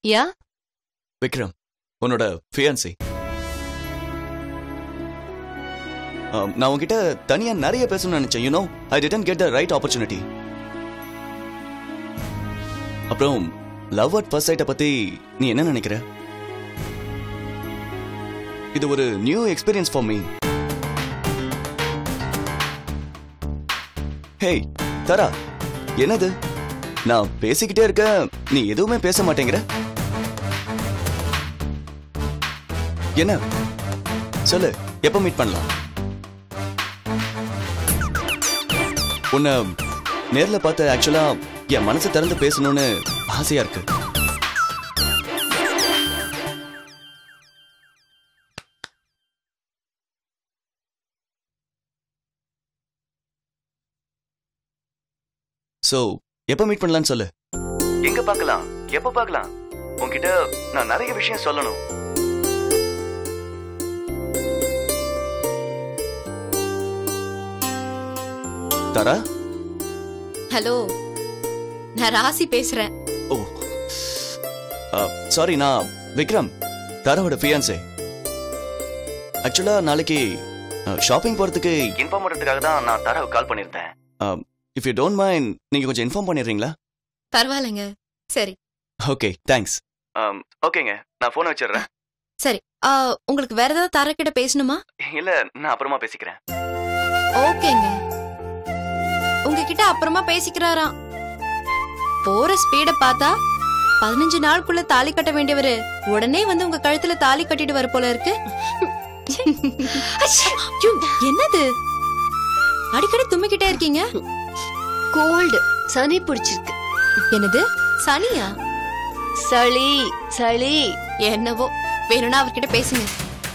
யா விக்ரம் உன்னோட ஃபியான்சி நான் உன்கிட்ட தனியா நிறைய பேசணும்னு நினைச்சேன் you know I didn't get the right opportunity அப்புறம் லவ் அட் ஃபர்ஸ்ட் சைட்டை பத்தி நீ என்ன நினைக்கிற இது ஒரு new experience for me hey Tara என்னது நான் பேசிக்கிட்டே இருக்க நீ எதுவுமே பேச மாட்டேங்கிற என்ன சொல்லு எப்ப மீட் பண்ணலாம் உன்னை நேர்ல பார்த்து ஆக்சுவலா என் மனசு திறந்து பேசணும்னு ஆசையா இருக்கு சோ எப்ப மீட் பண்ணலாம்னு சொல்லு எங்க பார்க்கலாம் எப்ப பார்க்கலாம் உன்கிட்ட நான் நிறைய விஷயம் சொல்லணும் தரா ஹலோ நான் ராசி பேசுறேன் ஓ சாரி நான் விக்ரம் தாராவோட ஃபியான்சே ஆக்சுவலா நாளைக்கு ஷாப்பிங் போறதுக்கு இன்ஃபார்ம் பண்றதுக்காக தான் நான் தாராவுக்கு கால் பண்ணியிருந்தேன் இஃப் யூ டோன்ட் மைண்ட் நீங்க கொஞ்சம் இன்ஃபார்ம் பண்ணிடுறீங்களா பரவாயில்லைங்க சரி ஓகே தேங்க்ஸ் ஓகேங்க நான் ஃபோனை வச்சிடுறேன் சரி ஆ, உங்களுக்கு வேற ஏதாவது தரக்கிட்ட பேசணுமா இல்ல நான் அப்புறமா பேசிக்கிறேன் ஓகேங்க உங்ககிட்ட அப்புறமா பேசிக்கிறாராம் போற ஸ்பீட பார்த்தா பதினஞ்சு நாளுக்குள்ள தாலி கட்ட வேண்டியவரு உடனே வந்து உங்க கழுத்துல தாலி கட்டிட்டு வர போல இருக்கு ஐயோ, என்னது அடிக்கடி தும்மிக்கிட்டே இருக்கீங்க கோல்டு சனி பிடிச்சிருக்கு என்னது சனியா சளி சளி என்னவோ வேணும்னா அவர்கிட்ட பேசுங்க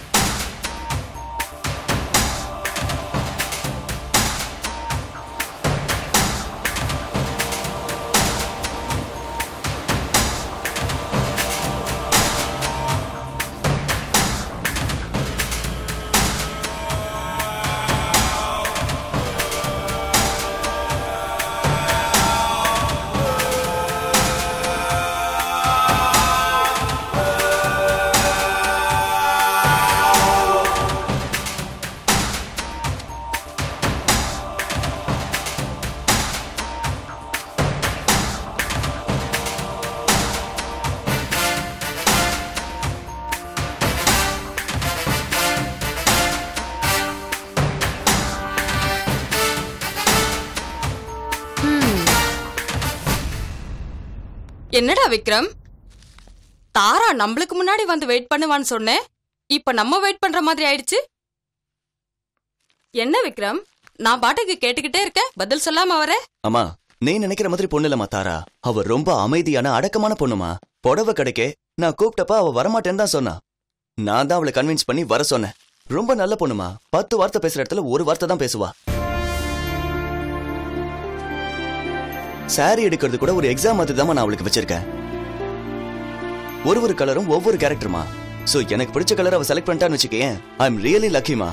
என்னடா விக்ரம் தாரா நம்மளுக்கு முன்னாடி வந்து வெயிட் பண்ணுவான்னு சொன்னேன் இப்ப நம்ம வெயிட் பண்ற மாதிரி ஆயிடுச்சு என்ன விக்ரம் நான் பாட்டுக்கு கேட்டுக்கிட்டே இருக்கேன் பதில் சொல்லாம வர அம்மா நீ நினைக்கிற மாதிரி பொண்ணு இல்லம்மா தாரா அவ ரொம்ப அமைதியான அடக்கமான பொண்ணுமா புடவை கிடைக்க நான் கூப்பிட்டப்ப அவ வரமாட்டேன்னு தான் சொன்னா நான் தான் அவளை கன்வின்ஸ் பண்ணி வர சொன்னேன் ரொம்ப நல்ல பொண்ணுமா பத்து வார்த்தை பேசுற இடத்துல ஒரு வார்த்தை தான் பேசுவா சாரி எடுக்கிறது கூட ஒரு எக்ஸாம் மாதிரி தான் நான் அவளுக்கு வச்சிருக்கேன் ஒரு ஒரு கலரும் ஒவ்வொரு கேரக்டருமா சோ எனக்கு பிடிச்ச கலர் அவ செலக்ட் பண்ணிட்டான்னு வச்சுக்கேன் ஐ எம் ரியலி லக்கிமா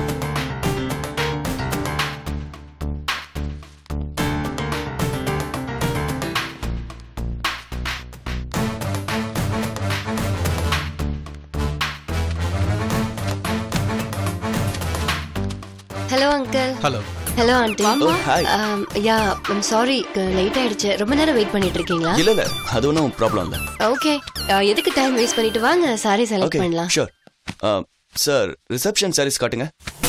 hello uncle hello hello aunty oh hi yeah I'm sorry late ஆயிடுச்சு ரொம்ப நேரம் வெயிட் பண்ணிட்டு இருக்கீங்களா இல்ல இல்ல அது ஒன்றும் ப்ராப்ளம் இல்ல ஓகே எதுக்கு டைம் வேஸ்ட் பண்ணிட்டு வாங்க சாரி செலக்ட் ஓகே பண்ணலாம் ஷூர் சார் ரிசப்ஷன் சாரீஸ் காட்டுங்க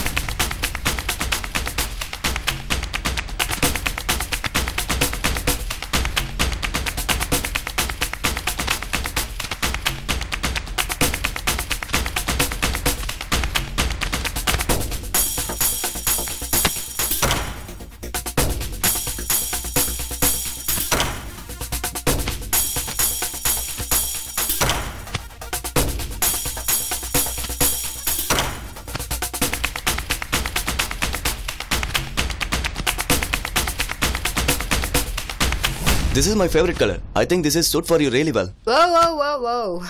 This is my favorite color. I think this is suit for you really well. O O O oh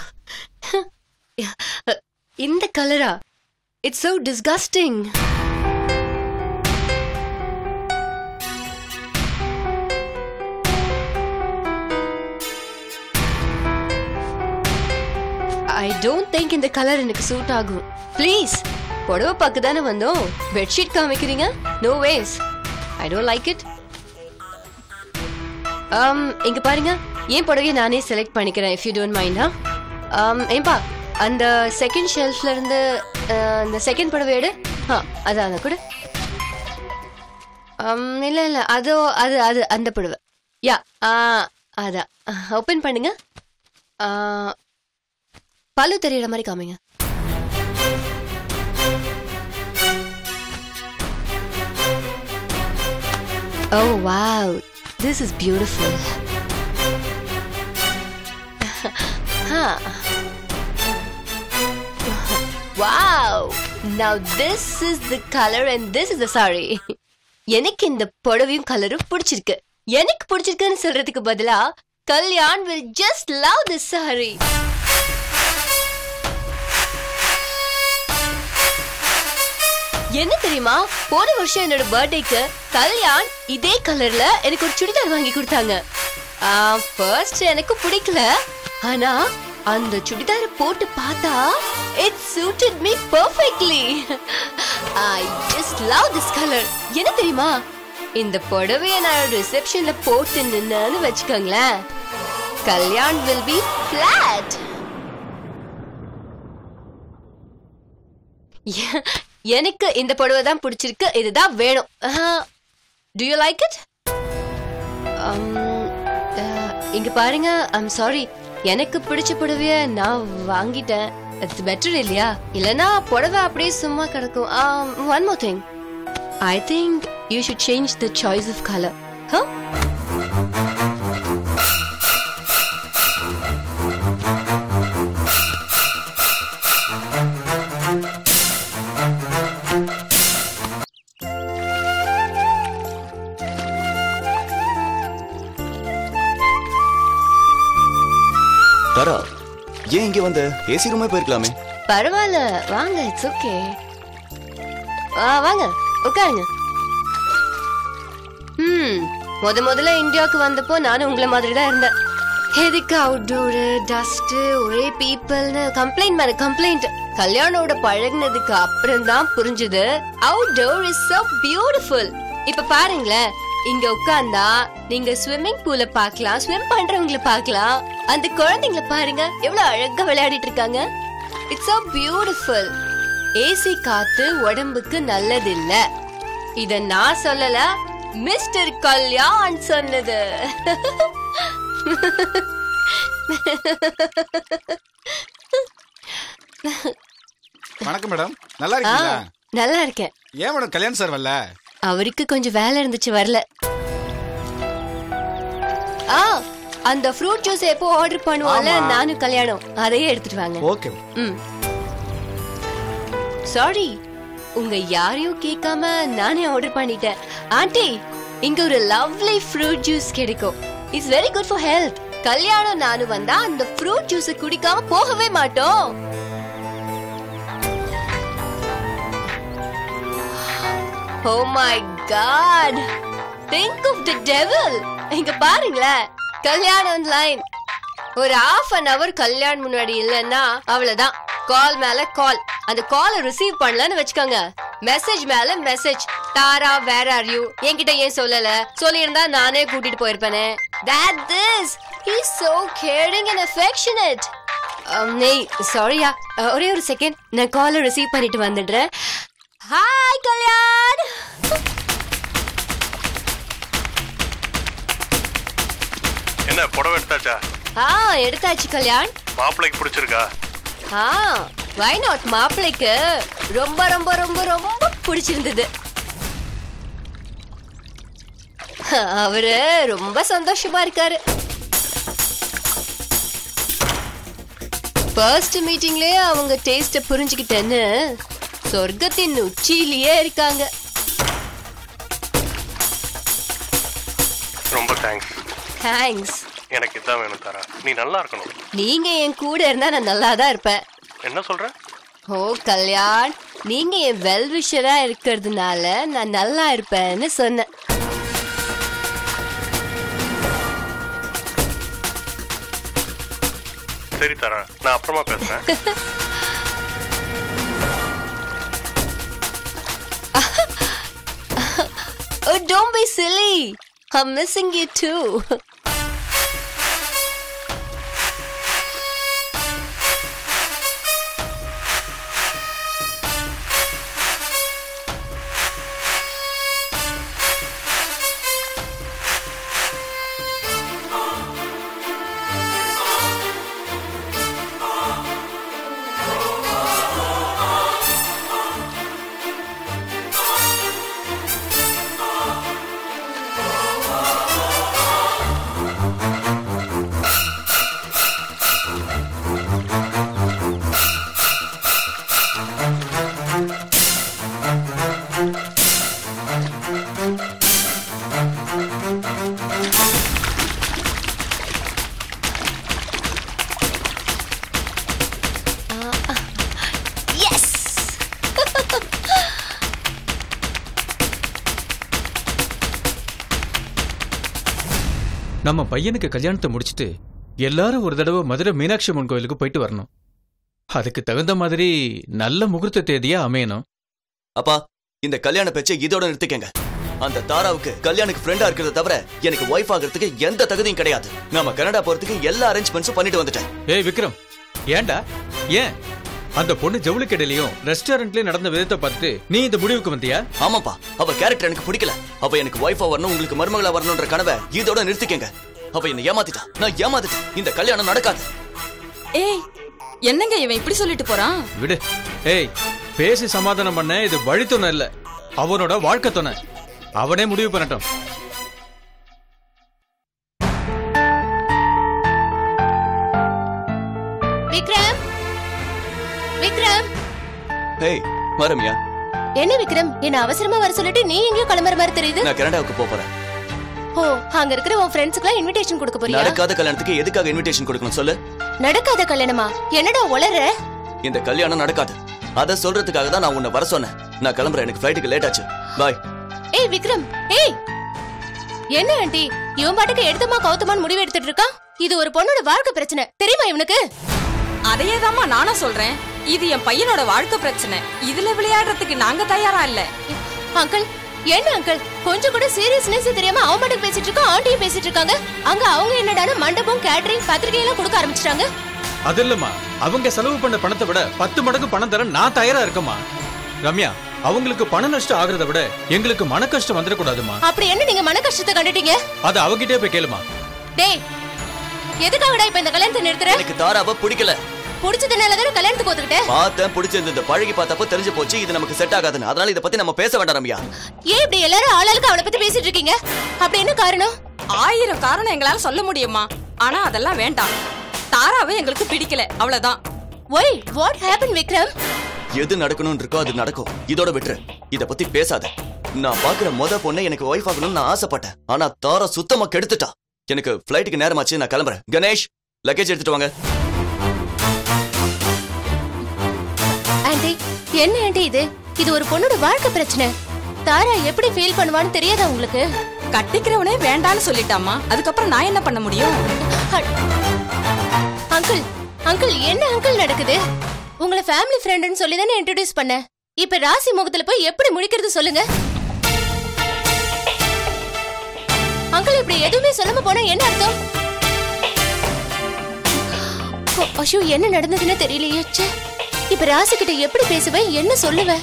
இந்த கலரா it's so disgusting I don't think இந்த colour எனக்கு suit ஆகும் please புடவை பார்க்க தானே வந்தோம் பெட்ஷீட் காமிக்கிறீங்க no ways I don't like it um இங்க பாருங்க ஏன் புடவையை நானே செலக்ட் பண்ணிக்கிறேன் இஃப் யூ டோன்ட் மைண்டா um ஏன்பா அந்த செகண்ட் ஷெல்ஃப்ல இருந்து அஹ், அந்த செகண்ட் புடவை எடு ஆ அதான் அந்த கூட um இல்ல இல்ல அதோ அது அது அந்த புடவை யா ஆ அதான் ஓப்பன் பண்ணுங்க ஆ, பல்லு தெரியற மாதிரி காமிங்க oh wow this is beautiful wow now this is the colour and this is the sari எனக்கு இந்த புடவையும் கலரும் பிடிச்சிருக்கு எனக்கு பிடிச்சிருக்குன்னு சொல்றதுக்கு பதிலா Kalyan will just love this saree என்ன தெரியுமா போன வருஷம் என்னோட பர்த்டேக்கு கல்யாண் இதே கலர்ல எனக்கு ஒரு சுடிதார் வாங்கி கொடுத்தாங்க ஃபர்ஸ்ட் எனக்கு பிடிக்கல ஆனா அந்த சுடிதாரை போட்டு பார்த்தா it suited me perfectly I just love this colour என்ன தெரியுமா இந்த புடவைய நான் ரிசப்ஷன்ல போட்டு நின்னு வச்சுக்கோங்களேன் கல்யாண் வில் பி flat எ- எனக்கு இந்த புடவை தான் பிடிச்சிருக்கு இதுதான் வேணும் டு யூ லைக் இட் இங்க பாருங்க ஐம் சாரி எனக்கு பிடிச்ச புடவைய நான் வாங்கிட்டேன் இட்ஸ் பெட்டர் இல்லையா இல்லனா புடவை அப்படியே சும்மா கிடக்கும் one more thing I think you should change the choice of colour huh Tara ஏன் இங்க வந்த ஏசி ரூமே போயிருக்கலாமே பரவாயில்ல வாங்க இட்ஸ் ஓகே வாங்க உட்காருங்க ம் முத முதல்ல இந்தியாவுக்கு வந்தப்போ நானும் உங்களை மாதிரி தான் இருந்தேன் எதுக்கு அவுட்டோரு டஸ்ட் ஒரே பீப்பிள்னு கம்ப்ளைண்ட் மேல கம்ப்ளைண்ட் கல்யாணோட பழகுனதுக்கு அப்புறம் தான் புரிஞ்சுது அவுட்டோர் இஸ் so பியூட்டிஃபுல் இப்ப பாருங்களேன் இங்க உட்கார்ந்தா நீங்க ஸ்விம்மிங் பூல பார்க்கலாம் ஸ்விம் பண்றவங்கள பார்க்கலாம் அந்த குழந்தைங்கள பாருங்க எவ்வளவு அழகா விளையாடிட்டு இருக்காங்க இட்ஸ் so பியூட்டிஃபுல் ஏசி காத்து உடம்புக்கு நல்லது இல்ல இத நான் சொல்லல மிஸ்டர் கல்யாண் சொன்னது வணக்கம் மேடம் நல்லா ஆ, இருக்கீங்களா நல்லா இருக்கேன் ஏன் மேடம் கல்யாண் சார் வரல அவருக்கு கொஞ்சம் வேலை இருந்துச்சு வரல ஆ அந்த ஃப்ரூட் ஜூஸ் எப்போ ஆர்டர் பண்ணுவோம்ல ஆமா. நானும் கல்யாணம் அதையே எடுத்துட்டு வாங்க ஓகே ம் சாரி உங்க யாரையும் கேட்காம நானே ஆர்டர் பண்ணிட்டேன் ஆண்டி இங்க ஒரு லவ்லி ஃப்ரூட் ஜூஸ் கிடைக்கும் it's very good for health கல்யாணம் நானும் வந்தா அந்த ஃப்ரூட் ஜூஸ் குடிக்காம போகவே மாட்டோம் oh my God think of the devil இங்க பாருங்களேன் கல்யாணம் லைன் ஒரு half அன் hour கல்யாணம் முன்னாடி இல்லைன்னா அவ்வளவுதான் கால் மேல கால் அந்த காலை ரிசீவ் பண்ணலன்னு வச்சுக்கோங்க மெசேஜ் மேல message Tara where are you என்கிட்ட ஏன் சொல்லல சொல்லியிருந்தா நானே கூட்டிட்டு போயிருப்பேனே that this he's so caring and affectionate um, நெய் சாரியா ஒரே ஒரு செகண்ட் நான் காலை ரிசீவ் பண்ணிட்டு வந்துடுறேன் ஹாய் கல்யாண் என்ன புடவை எடுத்தாச்சா ஆ எடுத்தாச்சு கல்யாண் மாப்பிள்ளைக்கு பிடிச்சிருக்கா ஆ வை நாட் மாப்பிள்ளைக்கு ரொம்ப ரொம்ப ரொம்ப ரொம்ப பிடிச்சிருந்தது அவரு ரொம்ப சந்தோஷமா இருக்காரு ஃபர்ஸ்ட் மீட்டிங்லயே அவங்க டேஸ்ட புரிஞ்சுக்கிட்டேன்னு சொர்க்கத்தின் உச்சியிலேயே இருக்காங்க ரொம்ப தேங்க்ஸ் தேங்க்ஸ் எனக்கு இதான் வேணும் தாரா நீ நல்லா இருக்கணும் நீங்க என் கூட இருந்தா நான் நல்லா தான் இருப்பேன் என்ன சொல்ற ஓ கல்யாண் நீங்க என் வெல்விஷரா இருக்கிறதுனால நான் நல்லா இருப்பேன்னு சொன்னேன் சரி தாரா நான் அப்புறமா பேசுறேன் Oh, don't be silly. I'm missing you too. yes! நம்ம பையனுக்கு கல்யாணத்தை முடிச்சிட்டு எல்லாரும் ஒரு தடவை மதுரை மீனாட்சி அம்மன் கோயிலுக்கு போயிட்டு வரணும் அதுக்கு தகுந்த மாதிரி நல்ல முகூர்த்த தேதியா அமையணும் அப்பா இந்த கல்யாண பேச்சை இதோட நிறுத்திக்கங்க அந்த தாராவுக்கு கல்யாணுக்கு ஃப்ரெண்டா இருக்கிறத தவிர எனக்கு ஒய்ஃப் ஆகிறதுக்கு எந்த தகுதியும் கிடையாது நாம கனடா போறதுக்கு எல்லா அரேஞ்ச்மெண்ட்ஸும் பண்ணிட்டு வந்துட்டேன் ஏய் விக்ரம் ஏன்டா ஏன் அந்த பொண்ணு ஜவுளி கடையிலயும் ரெஸ்டாரண்ட்லயும் நடந்த விதத்தை பார்த்துட்டு நீ இந்த முடிவுக்கு வந்தியா ஆமாப்பா அவ கேரக்டர் எனக்கு பிடிக்கல அவ எனக்கு ஒய்ஃபா வரணும் உங்களுக்கு மருமகளா வரணும்ன்ற கனவை இதோட நிறுத்திக்கங்க அவ என்ன ஏமாத்திட்டா நான் ஏமாத்திட்டேன் இந்த கல்யாணம் நடக்காது ஏய் என்னங்க இவன் இப்படி சொல்லிட்டு போறான் விடு ஏய் பேசி சமாதானம் பண்ண இது வழித்துணை இல்ல அவனோட வாழ்க்கை துணை அவனே முடிவு பண்ணட்டும் விக்ரம் விக்ரம் ஹேய் வரமியா என்ன விக்ரம் என்ன அவசரமா வர சொல்லிட்டு நீ எங்கேயோ கிளம்புற மாதிரி தெரியுது நான் கனடாவுக்கு போப் போறேன் ஓ அங்க இருக்கிற உன் ஃப்ரெண்ட்ஸ்க்குலாம் இன்விடேஷன் கொடுக்க போறியா நடக்காத கல்யாணத்துக்கு எதுக்காக இன்விடேஷன் கொடுக்கணும் சொல்லு நடக்காத கல்யாணமா என்னடா உளற இந்த கல்யாணம் நடக்காது அத சொல்றதுக்காக தான் நான் உன்னை வர சொன்னேன் நான் கிளம்புறேன் எனக்கு ஃபிளைட்டுக்கு லேட் ஆச்சு பாய் ஏய் விக்ரம் ஏய் என்ன ஆண்டி இவன் பாட்டுக்கு எடுத்தமா கௌதமான்னு முடிவு எடுத்துட்டு இருக்கான் இது ஒரு பொண்ணோட வாழ்க்கை பிரச்சனை தெரியுமா இவனுக்கு அதையே நானும் சொல்றேன் இது என் பையனோட வாழ்க்கை பிரச்சனை இதுல விளையாடுறதுக்கு நாங்க தயாரா இல்ல அங்கிள் என்ன அங்கிள் கொஞ்சம் கூட சீரியஸ்னஸ் தெரியாம அவன் பாட்டுக்கு பேசிட்டு இருக்கான் ஆண்டியும் பேசிட்டு இருக்காங்க அங்க அவங்க என்னடான மண்டபம் கேட்டரிங் பத்திரிகை எல்லாம் கொடுக்க ஆரம்பிச்சிட்டாங்க அது இல்லம்மா அவங்க செலவு பண்ண பணத்தை விட பத்து மடங்கு பணம் தர நான் தயாரா இருக்கேம்மா ரம்யா அவங்களுக்கு பண நஷ்டம் ஆகுறத விட எங்களுக்கு மன கஷ்டம் வந்துடக்கூடாதுமா அப்படி என்ன நீங்க மன கஷ்டத்தை கண்டுட்டீங்க அது அவகிட்டே போய் கேளுமா டேய் எதுக்காகடா இப்ப இந்த கல்யாணத்தை நிறுத்துற எனக்கு தாராவை பிடிக்கல புடிச்சதுனால தானே கல்யாணத்துக்கு ஒத்துக்கிட்ட பார்த்தேன் பிடிச்சிருந்தது பழகி பார்த்தப்ப தெரிஞ்சு போச்சு இது நமக்கு செட் ஆகாதுன்னு அதனால இத பத்தி நம்ம பேச வேண்டாம் ரம்யா ஏன் இப்படி எல்லாரும் ஆளாளுக்கு அவனை பத்தி பேசிட்டு இருக்கீங்க அப்படி என்ன காரணம் ஆயிரம் காரணம் எங்களால சொல்ல முடியுமா ஆனா அதெல்லாம் வேண்டாம் தாராவை எங்களுக்கு பிடிக்கல அவ்வளவுதான் ஒய் வாட் ஹேப்பன் விக்ரம் எது நடக்கணும்னு இருக்கோ அது நடக்கும் இதோட விட்டுரு இத பத்தி பேசாத நான் பாக்குற முத பொண்ணை எனக்கு ஒய்ஃப் ஆகணும்னு நான் ஆசைப்பட்டேன் ஆனா தாரா சுத்தமா கெடுத்துட்டா எனக்கு ஃபிளைட்டுக்கு நேரமாச்சு நான் கிளம்புறேன் கணேஷ் லக்கேஜ் எடுத்துட்டு வாங்க ஆண்டி என்ன ஆண்டி இது இது ஒரு பொண்ணோட வாழ்க்கை பிரச்சனை தாரா எப்படி ஃபீல் பண்ணுவான்னு தெரியாதா உங்களுக்கு கட்டிக்கிறவனே வேண்டான்னு சொல்லிட்டாமா அதுக்கப்புறம் நான் என்ன பண்ண முடியும் அ- அங்கிள் அங்கிள் என்ன அங்கிள் நடக்குது உங்களை ஃபேமிலி ஃப்ரெண்டுன்னு சொல்லி தானே இன்ட்ரோடியூஸ் பண்ணேன் இப்ப ராசி முகத்துல போய் எப்படி முடிக்கிறது சொல்லுங்க அங்கிள் இப்படி எதுவுமே சொல்லாம போனா என்ன அர்த்தம் ஓ, ஐயோ என்ன நடந்ததுன்னு தெரியலையே ச்சே. இப்ப ராசி கிட்ட எப்படி பேசுவேன் என்ன சொல்லுவேன்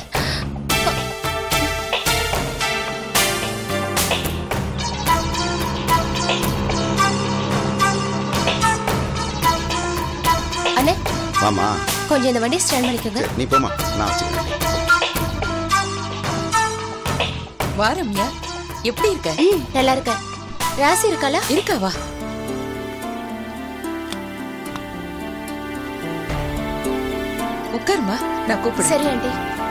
அண்ணே வாமா கொஞ்சம் இந்த வண்டி ஸ்டாண்ட் பண்ணிக்கோங்க நீ போமா நான் வச்சுக்கிறேன் வா ரம்யா எப்படி இருக்க ம் நல்லா இருக்க ராசி இருக்காளா இருக்காவா உட்காருமா நான் கூப்பிடுறேன் சரி aunty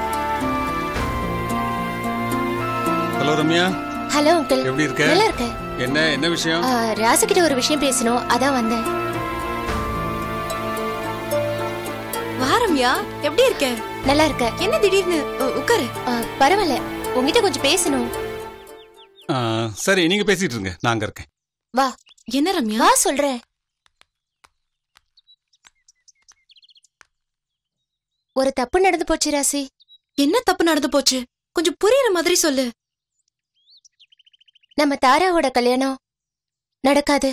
hello Ramya hello uncle எப்படி இருக்க? நல்லா இருக்கேன் என்ன என்ன விஷயம் ஆ, ராசி கிட்ட ஒரு விஷயம் பேசணும் அதான் வந்தேன் வாரம்யா எப்படி இருக்க நல்லா இருக்க என்ன திடீர்னு உ- உட்காரு ஆ, பரவாயில்ல உங்ககிட்ட கொஞ்சம் பேசணும் ஆ, சரி நீங்க பேசிட்டு இருங்க நான் அங்க இருக்கேன் வா என்ன ரம்யா வா சொல்றேன் ஒரு தப்பு நடந்து போச்சு ராசி என்ன தப்பு நடந்து போச்சு கொஞ்சம் புரியுற மாதிரி சொல்லு நம்ம தாராவோட கல்யாணம் நடக்காது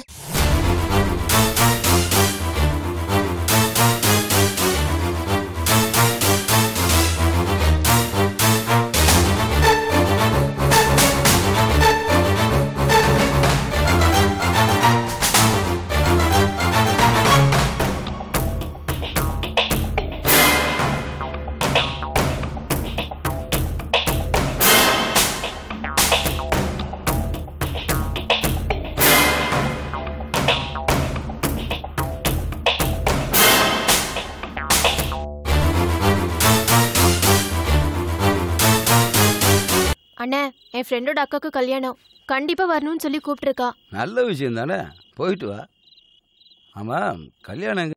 அண்ணே என் ஃப்ரெண்டோட அக்காக்கு கல்யாணம் கண்டிப்பா வரணும்னு சொல்லி கூப்பிட்டுருக்கா நல்ல விஷயம் தானே போயிட்டு வா ஆமாம் கல்யாணம் எங்க